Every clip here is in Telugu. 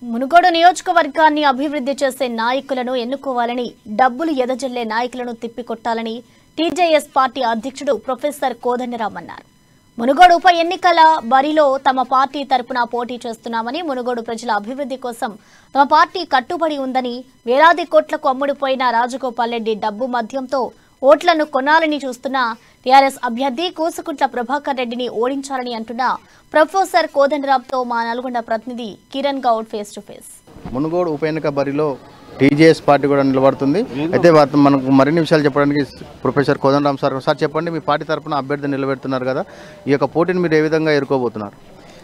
మునుగోడు నియోజకవర్గాన్ని అభివృద్ధి చేసే నాయకులను ఎన్నుకోవాలని డబ్బులు ఎదజల్లే నాయకులను తిప్పికొట్టాలని టీజేఎస్ పార్టీ అధ్యక్షుడు ప్రొఫెసర్ కోదండరాం అన్నారు మునుగోడు ఉప ఎన్నికల బరిలో తమ పార్టీ తరపున పోటీ చేస్తున్నామని మునుగోడు ప్రజల అభివృద్ధి కోసం తమ పార్టీ కట్టుబడి ఉందని వేలాది కోట్లకు అమ్ముడుపోయిన రాజగోపాల్ రెడ్డి డబ్బు మద్యంతో ఓట్లను కొనాలని చూస్తున్న టీఆర్ఎస్ అభ్యర్థి కూసుకుంట్ల ప్రభాకర్ రెడ్డిని ఓడించాలని అంటున్న ప్రొఫెసర్ కోదండరాంతో మా నల్గొండ ప్రతినిధి Kiran Goud face to face Munugode ఉప ఎన్నిక బరిలో టీజేఎస్ పార్టీ కూడా నిలబడుతుంది అయితే వాటి మనకు మరిన్ని విషయాలు చెప్పడానికి ప్రొఫెసర్ కోదండరామ్ సార్ సార్ చెప్పండి మీ పార్టీ తరఫున అభ్యర్థి నిలబెడుతున్నారు కదా ఈ యొక్క పోటీని మీరు ఏ విధంగా ఎదుర్కోబోతున్నారు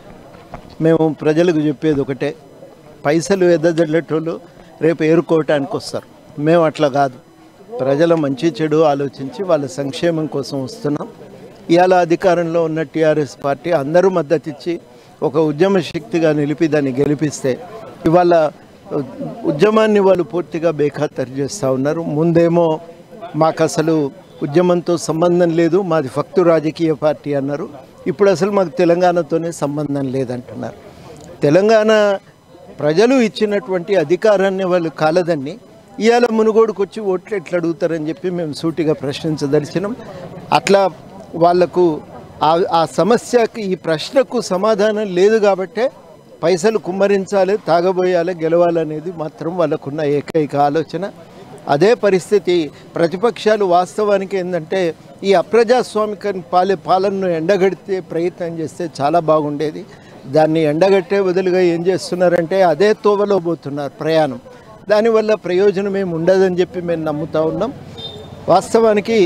మేము ప్రజలకు చెప్పేది ఒకటే పైసలు ఎద్దజల్లేటోళ్ళు రేపు ఏరుకోవటానికి వస్తారు మేము అట్లా కాదు ప్రజల మంచి చెడు ఆలోచించి వాళ్ళ సంక్షేమం కోసం వస్తున్నాం ఇవాళ అధికారంలో ఉన్న టీఆర్ఎస్ పార్టీ అందరూ మద్దతు ఇచ్చి ఒక ఉద్యమ శక్తిగా నిలిపి దాన్ని గెలిపిస్తే ఇవాళ ఉద్యమాన్ని వాళ్ళు పూర్తిగా బేఖాతరు చేస్తూ ఉన్నారు ముందేమో మాకు అసలు ఉద్యమంతో సంబంధం లేదు మాది ఫక్తు రాజకీయ పార్టీ అన్నారు ఇప్పుడు అసలు మాకు తెలంగాణతోనే సంబంధం లేదంటున్నారు తెలంగాణ ప్రజలు ఇచ్చినటువంటి అధికారాన్ని వాళ్ళు కాలదని ఇవాళ మునుగోడుకు వచ్చి ఓట్లు ఎట్లా అడుగుతారని చెప్పి మేము సూటిగా ప్రశ్నించదలిచినాం అట్లా వాళ్లకు ఆ ఆ సమస్యకి ఈ ప్రశ్నకు సమాధానం లేదు కాబట్టే పైసలు కుమ్మరించాలి తాగబోయాలి గెలవాలనేది మాత్రం వాళ్ళకున్న ఏకైక ఆలోచన అదే పరిస్థితి ప్రతిపక్షాలు వాస్తవానికి ఏంటంటే ఈ అప్రజాస్వామిక పాలే పాలనను ఎండగడితే ప్రయత్నం చేస్తే చాలా బాగుండేది దాన్ని ఎండగట్టే బదులుగా ఏం చేస్తున్నారంటే అదే తోవలో పోతున్నారు ప్రయాణం దానివల్ల ప్రయోజనం ఏమి ఉండదని చెప్పి మేము నమ్ముతా ఉన్నాం వాస్తవానికి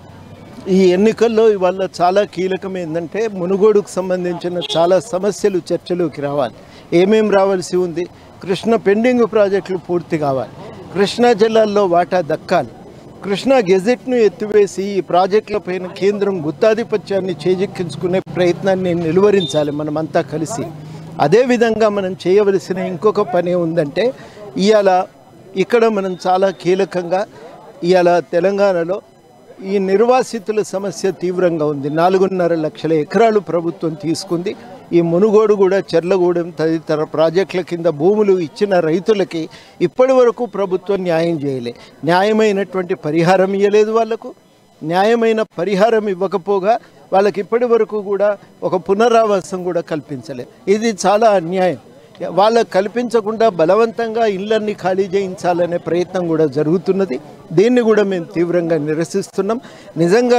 ఈ ఎన్నికల్లో ఇవాళ చాలా కీలకం ఏంటంటే మునుగోడుకు సంబంధించిన చాలా సమస్యలు చర్చలోకి రావాలి ఏమేం రావాల్సి ఉంది కృష్ణ పెండింగ్ ప్రాజెక్టులు పూర్తి కావాలి కృష్ణా జిల్లాల్లో వాటా దక్కాలి కృష్ణా గెజెట్ను ఎత్తివేసి ఈ ప్రాజెక్టుల పైన కేంద్రం గుత్తాధిపత్యాన్ని చేజిక్కించుకునే ప్రయత్నాన్ని నిలువరించాలి మనమంతా కలిసి అదేవిధంగా మనం చేయవలసిన ఇంకొక పని ఉందంటే ఇవాళ ఇక్కడ మనం చాలా కీలకంగా ఇవాళ తెలంగాణలో ఈ నిర్వాసితుల సమస్య తీవ్రంగా ఉంది నాలుగున్నర లక్షల ఎకరాలు ప్రభుత్వం తీసుకుంది ఈ మునుగోడు కూడా చెర్లగూడెం తదితర ప్రాజెక్టుల కింద భూములు ఇచ్చిన రైతులకి ఇప్పటి వరకు ప్రభుత్వం న్యాయం చేయలే న్యాయమైనటువంటి పరిహారం ఇవ్వలేదు వాళ్లకు న్యాయమైన పరిహారం ఇవ్వకపోగా వాళ్ళకి ఇప్పటి వరకు కూడా ఒక పునరావాసం కూడా కల్పించలే ఇది చాలా అన్యాయం వాళ్ళకు కల్పించకుండా బలవంతంగా ఇళ్ళన్ని ఖాళీ చేయించాలనే ప్రయత్నం కూడా జరుగుతున్నది దీన్ని కూడా మేము తీవ్రంగా నిరసిస్తున్నాం నిజంగా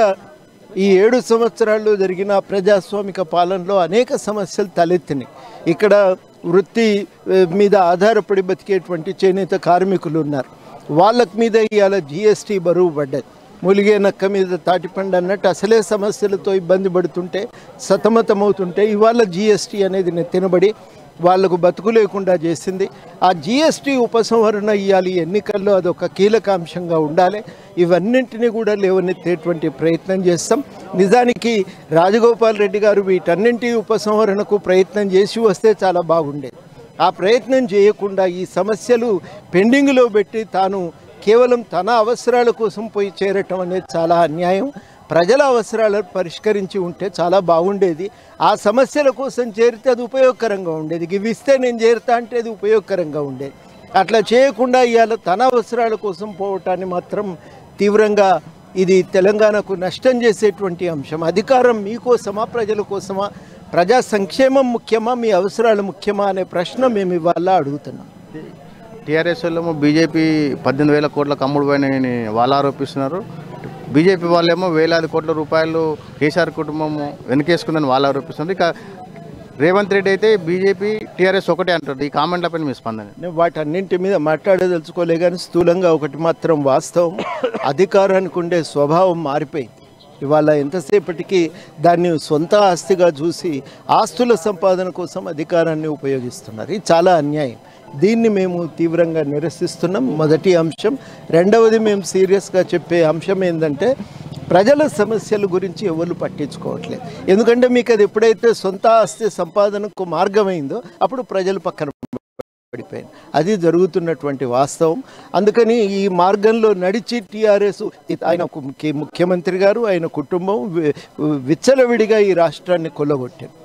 ఈ ఏడు సంవత్సరాల్లో జరిగిన ప్రజాస్వామిక పాలనలో అనేక సమస్యలు తలెత్తినాయి ఇక్కడ వృత్తి ఏ, మీద ఆధారపడి బతికేటువంటి చేనేత కార్మికులు ఉన్నారు వాళ్ళకి మీద ఇవాళ జిఎస్టీ బరువు పడ్డది మూలిగే నక్క మీద తాటిపండు అన్నట్టు అసలే సమస్యలతో ఇబ్బంది పడుతుంటే సతమతమవుతుంటే ఇవాళ జిఎస్టీ అనేది నెత్తినబడి వాళ్లకు బతుకు లేకుండా చేసింది ఆ జిఎస్టీ ఉపసంహరణ ఇవ్వాలి ఎన్నికల్లో అదొక కీలక అంశంగా ఉండాలి ఇవన్నింటినీ కూడా లేవనెత్తేటువంటి ప్రయత్నం చేస్తాం నిజానికి రాజగోపాల్ రెడ్డి గారు వీటన్నింటి ఉపసంహరణకు ప్రయత్నం చేసి వస్తే చాలా బాగుండేది ఆ ప్రయత్నం చేయకుండా ఈ సమస్యలు పెండింగ్లో పెట్టి తాను కేవలం తన అవసరాల కోసం పోయి చేరటం అనేది చాలా అన్యాయం ప్రజల అవసరాలను పరిష్కరించి ఉంటే చాలా బాగుండేది ఆ సమస్యల కోసం చేరితే అది ఉపయోగకరంగా ఉండేది ఇవి ఇస్తే నేను చేరుతా అంటే అది ఉపయోగకరంగా ఉండేది అట్లా చేయకుండా ఇవాళ తన అవసరాల కోసం పోవటాన్ని మాత్రం తీవ్రంగా ఇది తెలంగాణకు నష్టం చేసేటువంటి అంశం అధికారం మీకోసమా ప్రజల కోసమా ప్రజా సంక్షేమం ముఖ్యమా మీ అవసరాలు ముఖ్యమా అనే ప్రశ్న మేము ఇవాళ అడుగుతున్నాం టీఆర్ఎస్ వాళ్ళేమో బీజేపీ పద్దెనిమిది వేల కోట్లకు అమ్ముడు పోయినాయని వాళ్ళు ఆరోపిస్తున్నారు బీజేపీ వాళ్ళేమో వేలాది కోట్ల రూపాయలు కేసీఆర్ కుటుంబం వెనకేసుకుందని వాళ్ళు ఆరోపిస్తున్నారు ఇక రేవంత్ రెడ్డి అయితే బీజేపీ టీఆర్ఎస్ ఒకటే అంటారు ఈ కామెంట్లపైన మీ స్పందన నేను వాటన్నింటి మీద మాట్లాడదలుచుకోలే కానీ స్థూలంగా ఒకటి మాత్రం వాస్తవం అధికారానికి ఉండే స్వభావం మారిపోయింది ఇవాళ ఎంతసేపటికి దాన్ని సొంత ఆస్తిగా చూసి ఆస్తుల సంపాదన కోసం అధికారాన్ని ఉపయోగిస్తున్నారు ఇది చాలా అన్యాయం దీన్ని మేము తీవ్రంగా నిరసిస్తున్నాం మొదటి అంశం రెండవది మేము సీరియస్గా చెప్పే అంశం ఏంటంటే ప్రజల సమస్యల గురించి ఎవరు పట్టించుకోవట్లేదు ఎందుకంటే మీకు అది ఎప్పుడైతే సొంత ఆస్తి సంపాదనకు మార్గమైందో అప్పుడు ప్రజలు పక్కన పడిపోయింది అది జరుగుతున్నటువంటి వాస్తవం అందుకని ఈ మార్గంలో నడిచి టీఆర్ఎస్ ఆయన కు- ముఖ్యమంత్రి గారు ఆయన కుటుంబం వి- విచ్చలవిడిగా ఈ రాష్ట్రాన్ని కొల్లగొట్టారు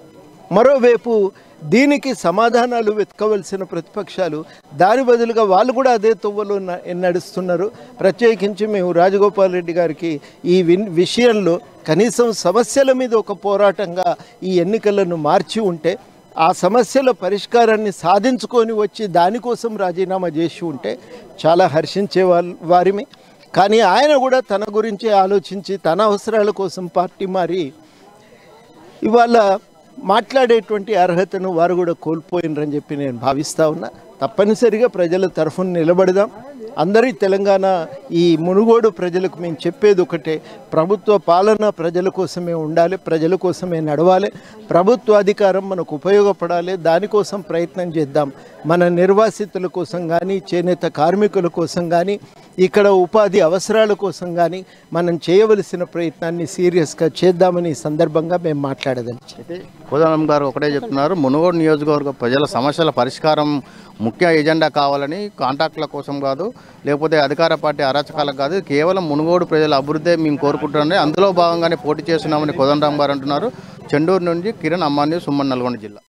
మరోవైపు దీనికి సమాధానాలు వెతకవలసిన ప్రతిపక్షాలు దాని బదులుగా వాళ్ళు కూడా అదే తొవ్వలో న- నడుస్తున్నారు ప్రత్యేకించి మేము రాజగోపాల్ రెడ్డి గారికి ఈ విన్ విషయంలో కనీసం సమస్యల మీద ఒక పోరాటంగా ఈ ఎన్నికలను మార్చి ఉంటే ఆ సమస్యల పరిష్కారాన్ని సాధించుకొని వచ్చి దానికోసం రాజీనామా చేసి ఉంటే చాలా హర్షించే వాళ్ళ వారిమి కానీ ఆయన కూడా తన గురించి ఆలోచించి తన అవసరాల కోసం పార్టీ మారి ఇవాళ మాట్లాడేటువంటి అర్హతను వారు కూడా కోల్పోయినరని చెప్పి నేను భావిస్తా ఉన్నా తప్పనిసరిగా ప్రజల తరఫున నిలబడదాం అందరి తెలంగాణ ఈ మునుగోడు ప్రజలకు మేము చెప్పేది ఒకటే ప్రభుత్వ పాలన ప్రజల కోసమే ఉండాలి ప్రజల కోసమే నడవాలి ప్రభుత్వ అధికారం మనకు ఉపయోగపడాలి దానికోసం ప్రయత్నం చేద్దాం మన నిర్వాసితుల కోసం కానీ చేనేత కార్మికుల కోసం కానీ ఇక్కడ ఉపాధి అవసరాల కోసం కానీ మనం చేయవలసిన ప్రయత్నాన్ని సీరియస్గా చేద్దామని ఈ సందర్భంగా మేము మాట్లాడదలిచాం అయితే కోదండం గారు ఒకటే చెప్తున్నారు మునుగోడు నియోజకవర్గ ప్రజల సమస్యల పరిష్కారం ముఖ్య ఎజెండా కావాలని కాంట్రాక్టుల కోసం కాదు లేకపోతే అధికార పార్టీ అరాచకాలకు కాదు కేవలం మునుగోడు ప్రజల అభివృద్ధి మేము కోరుకుంటున్నామని అందులో భాగంగానే పోటీ చేస్తున్నామని కోదండరాం గారు అంటున్నారు చెండూరు నుంచి కిరణ్ అమ్మాని సుమన్ నల్గొండ జిల్లా